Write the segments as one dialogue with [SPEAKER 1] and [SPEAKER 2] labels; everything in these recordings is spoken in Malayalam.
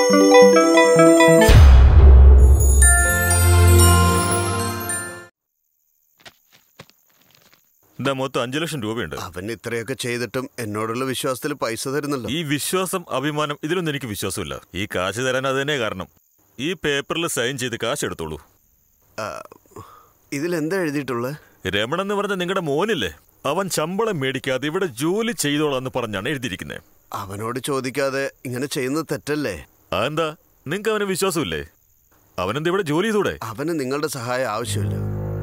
[SPEAKER 1] എന്താ മൊത്തം അഞ്ചു ലക്ഷം രൂപയുണ്ട്
[SPEAKER 2] അവൻ ഇത്രയൊക്കെ ചെയ്തിട്ടും എന്നോടുള്ള വിശ്വാസത്തിൽ പൈസ തരുന്നല്ലോ
[SPEAKER 1] ഈ വിശ്വാസം അഭിമാനം ഇതിലൊന്നും എനിക്ക് വിശ്വാസമില്ല ഈ കാശ് തരാൻ അത് തന്നെ കാരണം ഈ പേപ്പറിൽ സൈൻ ചെയ്ത് കാശ് എടുത്തോളൂ
[SPEAKER 2] ഇതിൽ എന്താ എഴുതിയിട്ടുള്ളത്
[SPEAKER 1] രമൺ എന്ന് പറഞ്ഞ നിങ്ങളുടെ മോനില്ലേ അവൻ ശമ്പളം മേടിക്കാതെ ഇവിടെ ജോലി ചെയ്തോളാന്ന് പറഞ്ഞാണ് എഴുതിയിരിക്കുന്നത്
[SPEAKER 2] അവനോട് ചോദിക്കാതെ ഇങ്ങനെ ചെയ്യുന്നത് തെറ്റല്ലേ
[SPEAKER 1] അതെന്താ നിങ്ങൾക്ക് അവന് വിശ്വാസമില്ലേ അവനെന്താ ഇവിടെ ജോലി ചെയ്തൂടെ
[SPEAKER 2] അവന് നിങ്ങളുടെ സഹായം ആവശ്യമില്ല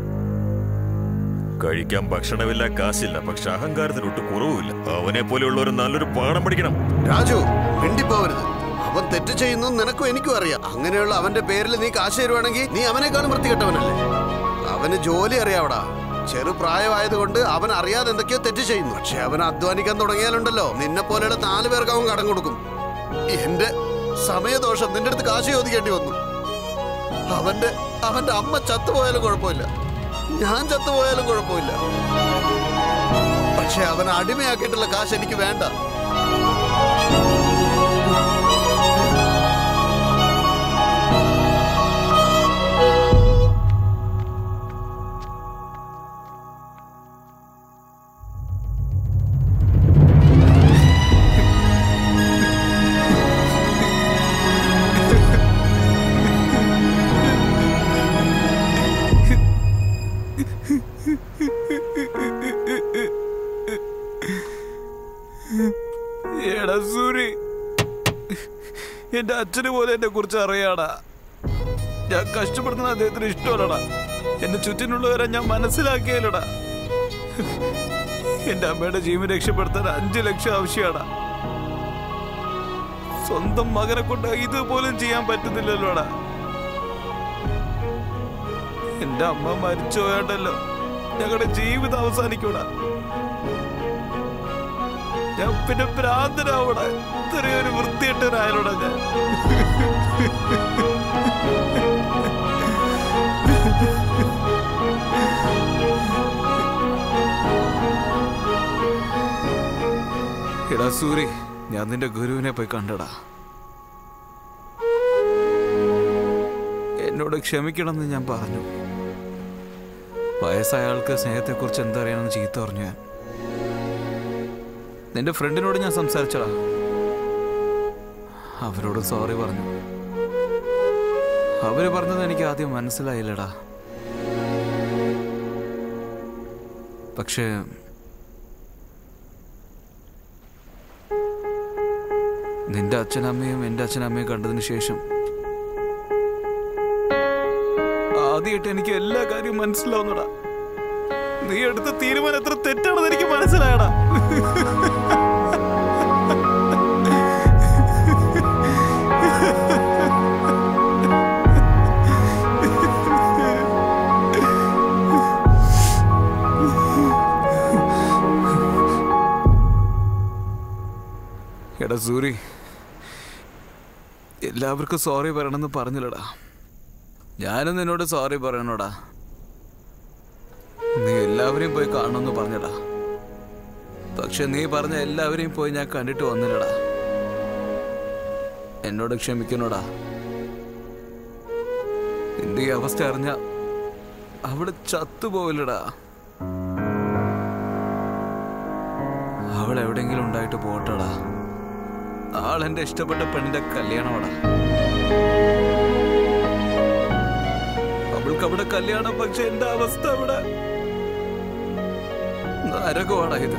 [SPEAKER 1] കഴിക്കാൻ ഭക്ഷണമില്ല കാശില്ല പക്ഷെ അഹങ്കാരത്തിനൊട്ട് കുറവുമില്ല അവനെ പോലെയുള്ളവർ നല്ലൊരു പാഠം പഠിക്കണം
[SPEAKER 2] രാജു മിണ്ടിപ്പോവരുത് അവൻ തെറ്റ് ചെയ്യുന്നു നിനക്കും എനിക്കും അറിയാം അങ്ങനെയുള്ള അവന്റെ പേരിൽ നീ കാശ് തരുവാണെങ്കിൽ നീ അവനേക്കാളും വൃത്തികെട്ടവനല്ലേ അവന് ജോലി അറിയാവടാ ചെറുപ്രായമായതുകൊണ്ട് അവൻ അറിയാതെ എന്തൊക്കെയോ തെറ്റ് ചെയ്യുന്നു പക്ഷെ അവൻ അധ്വാനിക്കാൻ തുടങ്ങിയാലുണ്ടല്ലോ നിന്നെ പോലെയുള്ള നാല് പേർക്ക് അവൻ കടം കൊടുക്കും എന്റെ സമയദോഷം നിന്റെ അടുത്ത് കാശ് ചോദിക്കേണ്ടി വന്നു അവന്റെ അവന്റെ അമ്മ ചത്തുപോയാലും കുഴപ്പമില്ല ഞാൻ ചത്തുപോയാലും കുഴപ്പമില്ല പക്ഷെ അവൻ അടിമയാക്കിയിട്ടുള്ള കാശ് എനിക്ക് വേണ്ട
[SPEAKER 3] എടാ സൂരി എന്റെ അച്ഛന് പോലെ എന്നെ കുറിച്ച് അറിയാടാ ഞാൻ കഷ്ടപ്പെടുന്ന അദ്ദേഹത്തിന് ഇഷ്ടമല്ലടാ എന്റെ ചുറ്റിനുള്ളവരെ ഞാൻ മനസ്സിലാക്കിയല്ലടാ എന്റെ അമ്മയുടെ ജീവൻ രക്ഷപ്പെടുത്താൻ അഞ്ചു ലക്ഷം ആവശ്യമാടാ സ്വന്തം മകനെ കൊണ്ട് ഇതുപോലും ചെയ്യാൻ പറ്റുന്നില്ലല്ലോടാ എന്റെ അമ്മ മരിച്ചു പോയാണ്ടല്ലോ ഞങ്ങളുടെ ജീവിതം അവസാനിക്കൂടാ ഞാൻ പിന്നെ ഭ്രാന്തനാവടാ ഇത്രയൊരു വൃത്തിയിട്ടൊരായാലോടാ ഞാൻ എടാ സൂരി ഞാൻ നിന്റെ ഗുരുവിനെ പോയി കണ്ടടാ എന്നോട് ക്ഷമിക്കണമെന്ന് ഞാൻ പറഞ്ഞു വയസ്സായ ആൾക്ക് സ്നേഹത്തെക്കുറിച്ച് എന്തറിയണമെന്ന് ചീത്ത പറഞ്ഞു ഞാൻ നിന്റെ ഫ്രണ്ടിനോട് ഞാൻ സംസാരിച്ചടാ അവരോട് സോറി പറഞ്ഞു അവര് പറഞ്ഞത് എനിക്ക് ആദ്യം മനസ്സിലായില്ലടാ പക്ഷേ നിന്റെ അച്ഛനമ്മയും എന്റെ അച്ഛനമ്മയും കണ്ടതിന് ശേഷം ആദ്യമായിട്ട് എനിക്ക് എല്ലാ കാര്യവും മനസ്സിലാവുന്നടാ നീ എടുത്ത തീരുമാനം എത്ര തെറ്റാണെന്ന് എനിക്ക് മനസ്സിലായടാ എടാ സൂരി എല്ലാവർക്കും സോറി പറയണമെന്ന് പറഞ്ഞില്ലടാ ഞാനും നിന്നോട് സോറി പറയണോടാ നീ എല്ലാവരെയും പോയി കാണണമെന്ന് പറഞ്ഞടാ പക്ഷെ നീ പറഞ്ഞ എല്ലാവരെയും പോയി ഞാൻ കണ്ടിട്ട് വന്നില്ലടാ എന്നോട് ക്ഷമിക്കണോടാ നിന്റെ ഈ അവസ്ഥ അറിഞ്ഞ അവിടെ ചത്തുപോവില്ലടാ അവൾ എവിടെയെങ്കിലും ഉണ്ടായിട്ട് പോട്ടടാ ആളെന്റെ ഇഷ്ടപ്പെട്ട പെണ്ണിന്റെ കല്യാണമാടാ അവൾക്ക് അവിടെ കല്യാണം പക്ഷെ എന്റെ അവസ്ഥ അവിടെ നരകമാടാ ഇത്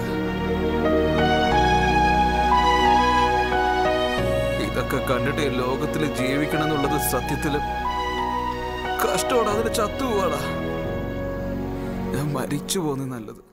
[SPEAKER 3] ഇതൊക്കെ കണ്ടിട്ട് ഈ ലോകത്തിൽ ജീവിക്കണം എന്നുള്ളത് സത്യത്തില് കഷ്ടമാണ് അതിന് ചത്തുപോവാടാ ഞാൻ മരിച്ചു പോന്നു നല്ലത്